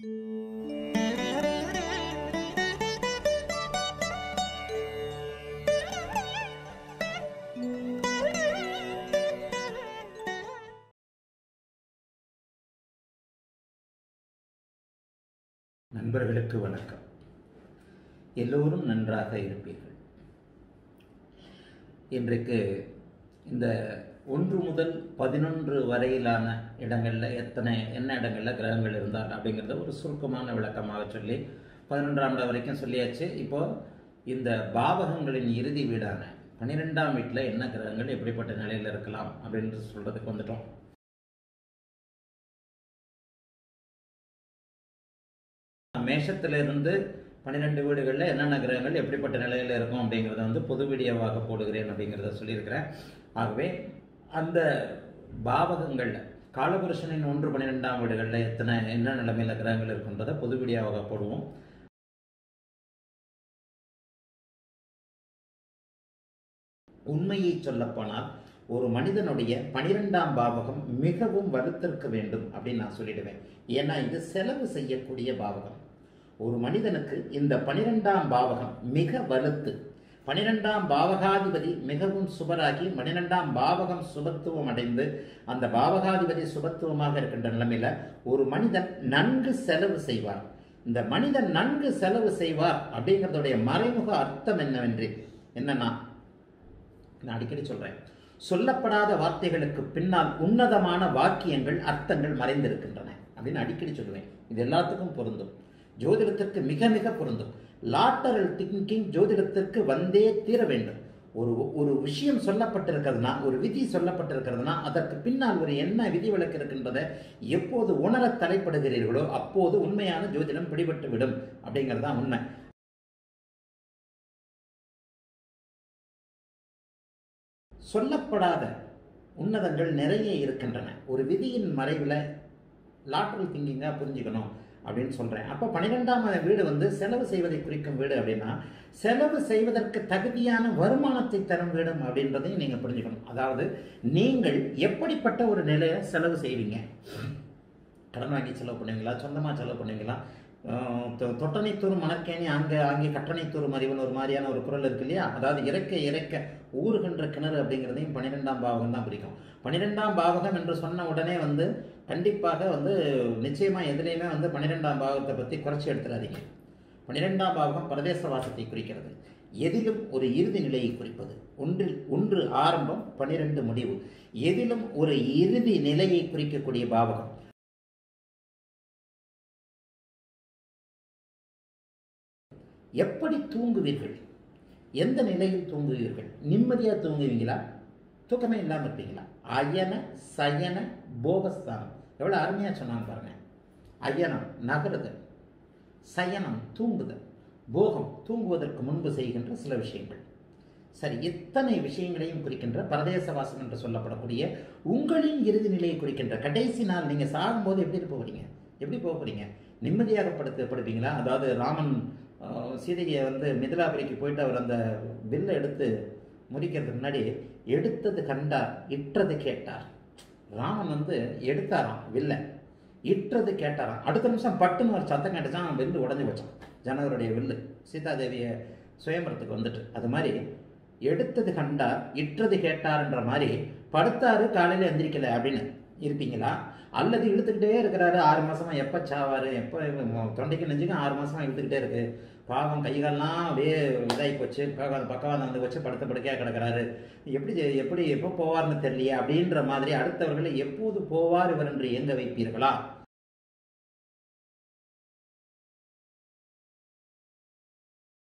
நண்பர்களுக்கு வணக்கம் எல்லோரும் நன்றாக இருப்பீர்கள் இன்றைக்கு இந்த ஒன்று முதல் பதினொன்று வரையிலான இடங்களில் எத்தனை என்ன இடங்களில் கிரகங்கள் இருந்தால் அப்படிங்கிறத ஒரு சுருக்கமான விளக்கமாக சொல்லி பதினொன்றாம் இடம் வரைக்கும் சொல்லியாச்சு இப்போ இந்த பாவகங்களின் இறுதி வீடான பன்னிரெண்டாம் வீட்டில் என்ன கிரகங்கள் எப்படிப்பட்ட நிலையில் இருக்கலாம் அப்படின்னு சொல்கிறதுக்கு வந்துட்டோம் மேஷத்திலிருந்து பன்னிரெண்டு வீடுகளில் என்னென்ன கிரகங்கள் எப்படிப்பட்ட நிலையில் இருக்கும் அப்படிங்கிறத வந்து பொது வீடியோவாக போடுகிறேன் அப்படிங்கிறத சொல்லியிருக்கிறேன் ஆகவே அந்த பாவகங்களில் காலபுருஷனின் ஒன்று பன்னிரெண்டாம் வீடுகளில் எத்தனை என்ன நிலைமையில் கிரகங்கள் இருக்குன்றதை பொது வீடியோவாக போடுவோம் உண்மையை சொல்லப்போனால் ஒரு மனிதனுடைய பனிரெண்டாம் பாவகம் மிகவும் வலுத்திருக்க வேண்டும் அப்படின்னு நான் சொல்லிடுவேன் ஏன்னா இது செலவு செய்யக்கூடிய பாவகம் ஒரு மனிதனுக்கு இந்த பனிரெண்டாம் பாவகம் மிக வலுத்து பனிரெண்டாம் பாவகாதிபதி மிகவும் சுபராகி பனிரெண்டாம் பாவகம் சுபத்துவம் அடைந்து அந்த பாவகாதிபதி சுபத்துவமாக இருக்கின்ற நிலைமையில ஒரு மனிதன் நன்கு செலவு செய்வார் இந்த மனிதன் நன்கு செலவு செய்வார் அப்படிங்கிறதுடைய மறைமுக அர்த்தம் என்னவென்று என்னன்னா நான் அடிக்கடி சொல்றேன் சொல்லப்படாத வார்த்தைகளுக்கு பின்னால் உன்னதமான வாக்கியங்கள் அர்த்தங்கள் மறைந்திருக்கின்றன அப்படின்னு அடிக்கடி சொல்லுவேன் இது எல்லாத்துக்கும் பொருந்தும் ஜோதிடத்திற்கு மிக மிக பொருந்தும் லாட்டரல் திங்கிங் ஜோதிடத்திற்கு வந்தே தீர வேண்டும் ஒரு ஒரு விஷயம் சொல்லப்பட்டிருக்கிறதுனா ஒரு விதி சொல்லப்பட்டிருக்கிறதுனா அதற்கு பின்னால் ஒரு என்ன விதி விலக்கு இருக்கின்றதை எப்போது உணர தலைப்படுகிறீர்களோ அப்போது உண்மையான ஜோதிடம் பிடிபட்டு விடும் அப்படிங்கிறது தான் உண்மை சொல்லப்படாத உன்னதங்கள் நிறைய இருக்கின்றன ஒரு விதியின் மறைவில் லாட்ரல் திங்கிங்காக புரிஞ்சுக்கணும் அப்படின்னு சொல்கிறேன் அப்போ பன்னிரெண்டாம் வீடு வந்து செலவு செய்வதை குறிக்கும் வீடு அப்படின்னா செலவு செய்வதற்கு தகுதியான வருமானத்தை தரும் வீடு அப்படின்றதையும் நீங்கள் புரிஞ்சுக்கணும் அதாவது நீங்கள் எப்படிப்பட்ட ஒரு நிலையை செலவு செய்வீங்க கடன் வாங்கி செலவு பண்ணுவீங்களா சொந்தமாக செலவு பண்ணுவீங்களா தொட்டனைத்தூர் மணற்கேணி அங்கே அங்கே கட்டணைத்தூர் மறிவன் ஒரு மாதிரியான ஒரு குரல் இருக்கு இல்லையா அதாவது இறக்க இறக்க ஊறுகின்ற கிணறு அப்படிங்கிறதையும் பன்னிரெண்டாம் பாவகம் தான் பிடிக்கும் பன்னிரெண்டாம் பாவகம் என்று சொன்ன உடனே வந்து கண்டிப்பாக வந்து நிச்சயமாக எதுலேயுமே வந்து பன்னிரெண்டாம் பாவகத்தை பற்றி குறைச்சி எடுத்துடாதீங்க பன்னிரெண்டாம் பாவகம் பிரதேச வாசத்தை குறிக்கிறது எதிலும் ஒரு இறுதி நிலையை குறிப்பது ஒன்றில் ஒன்று ஆரம்பம் பன்னிரெண்டு முடிவு எதிலும் ஒரு இறுதி நிலையை குறிக்கக்கூடிய பாவகம் எப்படி தூங்குவீர்கள் எந்த நிலையில் தூங்குவீர்கள் நிம்மதியாக தூங்குவீங்களா தூக்கமே இல்லாமல் இருப்பீங்களா அயன சயன போகஸ்தானம் எவ்வளோ அருமையாக சொன்னாங்க பாருங்க அயனம் நகருதல் சயனம் தூங்குதல் போகம் தூங்குவதற்கு முன்பு செய்கின்ற சில விஷயங்கள் சரி இத்தனை விஷயங்களையும் குறிக்கின்ற பரதேசவாசம் என்று சொல்லப்படக்கூடிய உங்களின் இறுதி நிலையை குறிக்கின்ற கடைசி நாள் நீங்கள் சாகும்போது எப்படி போகிறீங்க எப்படி போக போகிறீங்க நிம்மதியாக படுத்து படுப்பீங்களா அதாவது ராமன் சீதையை வந்து மிதிலாபுரிக்கு போயிட்டு அவர் அந்த பில்லை எடுத்து முடிக்கிறதுக்கு முன்னாடி எடுத்தது கண்டார் இட்டது கேட்டார் ராமன் வந்து எடுத்தாராம் வில்லை இட்டுறது கேட்டாராம் அடுத்த நிமிஷம் பட்டுன்னு ஒரு சத்தம் கேட்டுச்சான் வில்லு உடஞ்சி வச்சான் ஜனகருடைய வில்லு சீதாதேவியை சுயம்பரத்துக்கு வந்துட்டு அது மாதிரி எடுத்தது கண்டார் இட்டுறது கேட்டார்ன்ற மாதிரி படுத்தாரு காலையில் எந்திரிக்கல அப்படின்னு இருப்பீங்களா அல்லது இழுத்துக்கிட்டே இருக்கிறாரு ஆறு மாசமா எப்போ சாவாரு எப்போ தொண்டைக்கு நெஞ்சுக்கும் ஆறு மாசமா இழுத்துக்கிட்டே இருக்கு பாவம் கைகாலெலாம் அப்படியே இதாகி போச்சு பக்கவாதம் வந்து வச்சு படுத்த படுக்கையாக கிடக்கிறாரு எப்படி எப்படி எப்போ போவார்னு தெரியலையே அப்படின்ற மாதிரி அடுத்தவர்களை எப்போது போவார் இவர் என்று எங்க வைப்பீர்களா